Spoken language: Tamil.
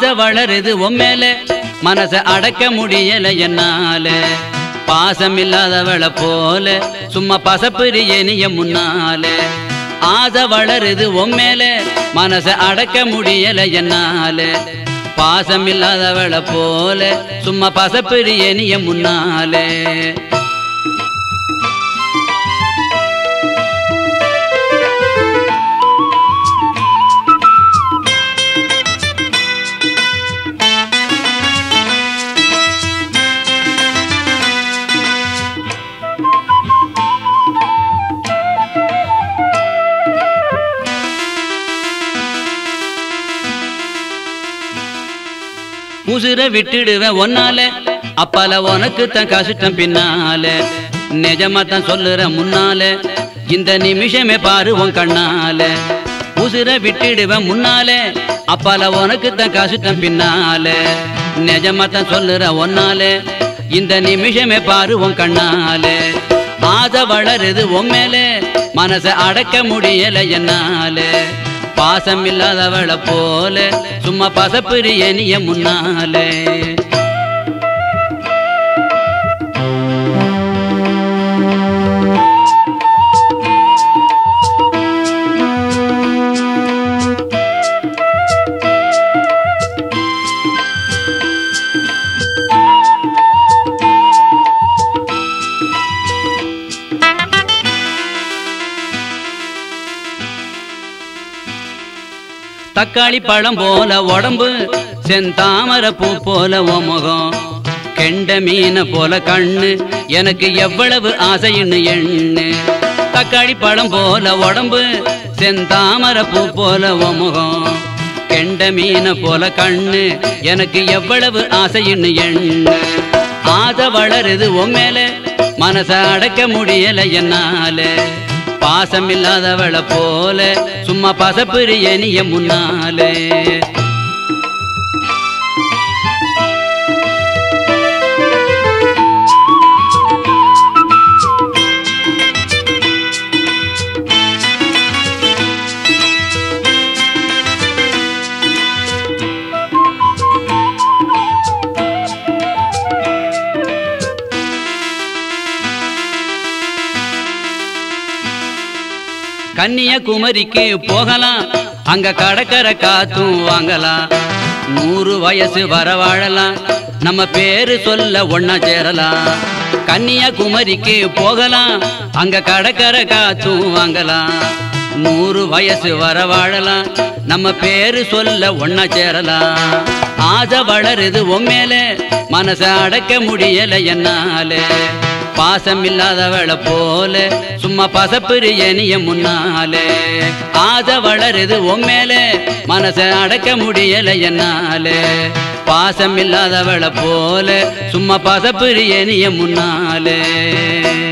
ஆசை வளருது உம்மேல மனச அடக்க முடியல என்னால பாசம் இல்லாதவளை போல சும்மா பசப்பிரிய நீய முன்னால ஆசை வளருது உம்மேல மனச அடக்க முடியல என்னால பாசம் இல்லாதவளை போல சும்மா பசப்பிரிய நீய முன்னாலே உசுர விட்டுடுவேன் ஒன்னால அப்பால உனக்கு தான் கஷ்டம் பின்னால நிஜமா தான் சொல்லுற முன்னால இந்த நிமிஷமே பாரு உன் கண்ணால உசுர விட்டுடுவேன் முன்னால அப்பால உனக்கு தான் கஷ்டம் பின்னால நிஜமா தான் சொல்லுற ஒன்னால இந்த நிமிஷமே பாரு உன் கண்ணால ஆசை வளருது உன் மேல மனச அடக்க முடியல என்னால பாசம் இல்லாதவளை போல சும்மா பசப்பிரிய நீய முன்னாலே தக்காளி பழம் போல உடம்பு செந்தாமரை பூ போல உன் முகம் கெண்ட மீனை போல கண்ணு எனக்கு எவ்வளவு ஆசைன்னு எண்ணு தக்காளி பழம் போல உடம்பு செந்தாமரை பூ போல உன் முகம் கெண்ட மீனை போல கண்ணு எனக்கு எவ்வளவு ஆசைன்னு எண்ணு ஆசை வளருது உன் மேல மனச அடக்க முடியல என்னால பாசம் இல்லாதவளை போல சும்மா பசப்பிரிய நீய முன்னாலே கன்னியகுமரிக்கு போகலாம் அங்க கடற்கரை காத்தும் வாங்கலாம் நூறு வயசு வர வாழலாம் நம்ம பேரு சொல்ல ஒன்னா சேரலாம் கன்னியாகுமரிக்கு போகலாம் அங்க கடற்கரை காத்தும் வாங்கலாம் நூறு வயசு வர வாழலாம் நம்ம பேரு சொல்ல ஒன்னா சேரலாம் ஆசை வளருது உம்மேல மனச அடக்க முடியல என்னால பாசம் இல்லாதவளை போல சும்மா பசப்பிரிய நீய முன்னாலே ஆசை வளருது உம்மேல மனச அடக்க முடியல என்னாலே பாசம் இல்லாதவளை போல சும்மா பசப்பிரிய நீய முன்னாலே